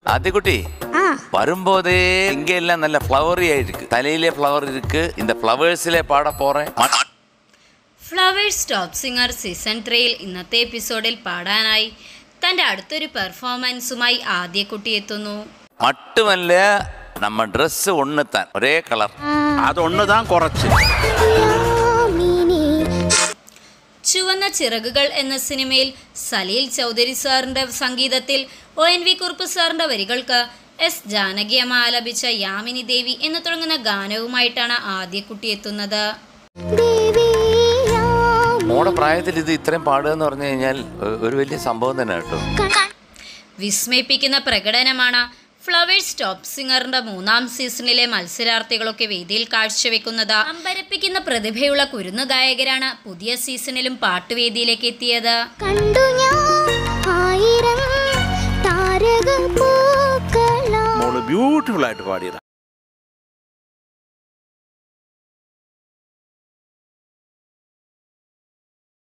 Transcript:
ஆத்திக்குட்டி ஆ வரும்போதே இங்க எல்லாம் நல்ல ஃப்ளவரி ஆயிருக்கு தலையிலே ஃப்ளவர் இருக்கு இந்த ஃப்ளவர்ஸிலே பாட போறேன் ம- ഫ്ലവേഴ്സ് ടോപ്പ് സിംഗർ സീസൺ ത്രീയിൽ ഇന്നത്തെ എപ്പിസോഡിൽ പാടാനായി തൻ്റെ അടുത്തൊരു പെർഫോമൻസുമായി ആദ്യക്കുട്ടി എത്തുന്നു மட்டுமல்ல நம்ம Dress ஒன்று தான் ஒரே கலர் അതൊന്ന് താൻ കുറച്ച് யாமினி ചുവന്ന ചിറകുകൾ എന്ന സിനിമയിൽ സലീൽ ചൗധരി സാറിൻ്റെ സംഗീതത്തിൽ ഒ എൻ വി കുറുപ്പ് സാറിൻ്റെ വരികൾക്ക് എസ് ജാനകി അമ്മ ആലപിച്ച യാമിനി ദേവി എന്ന് തുടങ്ങുന്ന ഗാനവുമായിട്ടാണ് ആദ്യക്കുട്ടി എത്തുന്നത് ദേവി യാമിനി മോടെ പ്രായത്തിൽ ഇത് ഇത്രയും പാടുക എന്ന് പറഞ്ഞു കഴിഞ്ഞാൽ ഒ- ഒരു വലിയ സംഭവം തന്നെ കേട്ടോ വിസ്മയിപ്പിക്കുന്ന പ്രകടനമാണ് ഫ്ലവേഴ്സ് ടോപ്പ് സിംഗറിന്റെ മൂന്നാം സീസണിലെ മത്സരാർത്ഥികളൊക്കെ വേദിയിൽ കാഴ്ചവെക്കുന്നത് അമ്പരപ്പിക്കുന്ന പ്രതിഭയുള്ള കുരുന്നു ഗായകരാണ് പുതിയ സീസണിലും പാട്ടുവേദിയിലേക്ക് എത്തിയത് കണ്ടു ഞാൻ ആയിരം താരക പൂക്കളാ മോള് ബ്യൂട്ടിഫുൾ ആയിട്ട് പാടിയത്